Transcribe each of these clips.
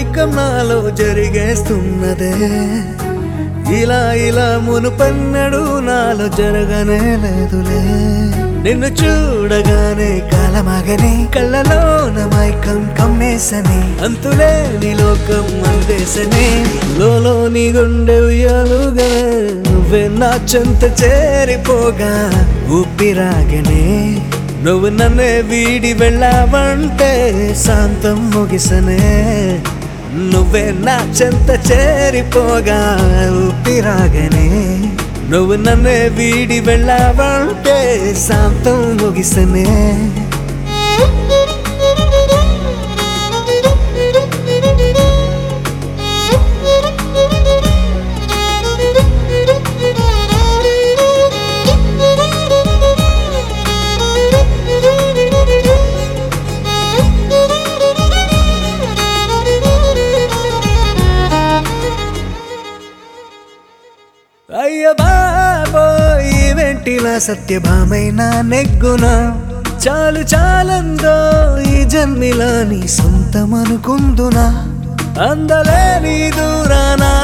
మైకం నాలో జరిగేస్తున్నదే ఇలా ఇలా మునుపన్నడు నాలో జరగనే లేదులే నిన్ను చూడగానే కాలమగని కళ్ళలోన మైకం కమ్మేసని అంతులేని లోకం అందేసని లోలో నీ గుండె ఉయ్యాలుగా నువ్వే నా చెంత చేరిపోగా ఊపిరాగనే నువ్వు నన్నే వీడి వెళ్ళావంటే శాంతం ముగిసనే నువ్వే నా చెంత చేరిపోగా ఊపిరాగనే నువ్వు నన్నే వీడి వెళ్ళావంటే శాంతం ముగిసనే అయ్య బాబోయ్ వెంటిలా సత్యభామైన నెగ్గున చాలు చాలందో ఈ జన్మిలా నీ సొంతమనుకుందునా అందలేని దూరానా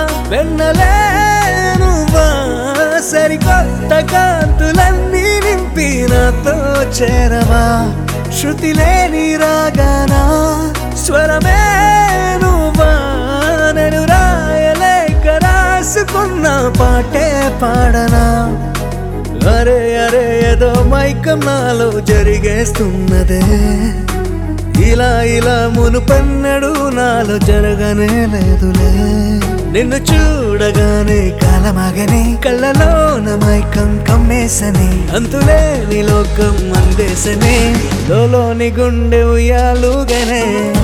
వెన్నలేనువా సరికొత్త కాంతులన్నీ నింపి నాతో చేరవా శృతి లేని రాగానా స్వరమే నువ్వా నేను రాయలేక రాసుకున్న పాటే పాడనా అరే అరే ఏదో మైకం నాలో జరిగేస్తున్నదే ఇలా ఇలా మునుపన్నడు నాలో జరగనే లేదులే నిన్ను చూడగానే కాలమగని కళ్ళలోన మైకం కమ్మేసని అంతులేని లోకం అందేసని లోలోని గుండె ఉయ్యాలుగానే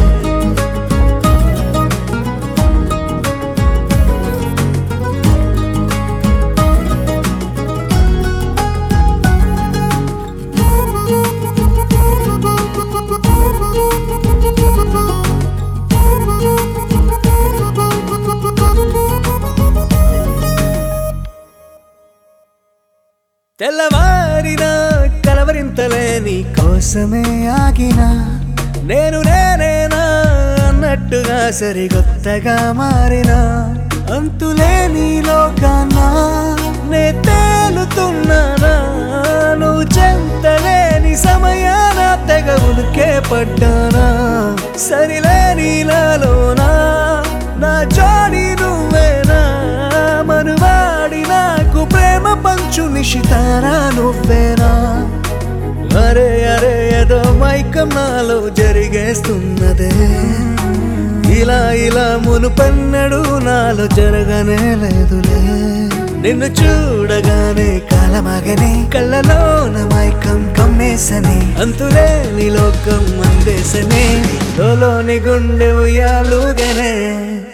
తెల్లవారిన కలవరింతలే నీ కోసమే ఆగిన నేను నేనేనా అన్నట్టుగా సరిగొత్తగా మారిన అంతులేని లోకాన నే తేలుతున్నానా నువ్వు చెంతలేని సమయాన తెగ ఉలికే పడ్డానా సరిలేని నాలోనా నా జోడి నువ్వేనా మనువాడి నాకు ప్రేమ పంచు నిశితారా నువ్వేనా అరే అరే ఏదో మైకం నాలో జరిగేస్తున్నదే ఇలా ఇలా మునుపన్నడు నాలో జరగనే లేదులే నిన్ను చూడగానే కాలమగని కళ్ళలోన మైకం కమ్మేసని అంతులేని లోకం అందేసని లోలోని గుండె ఉయ్యాలుగానే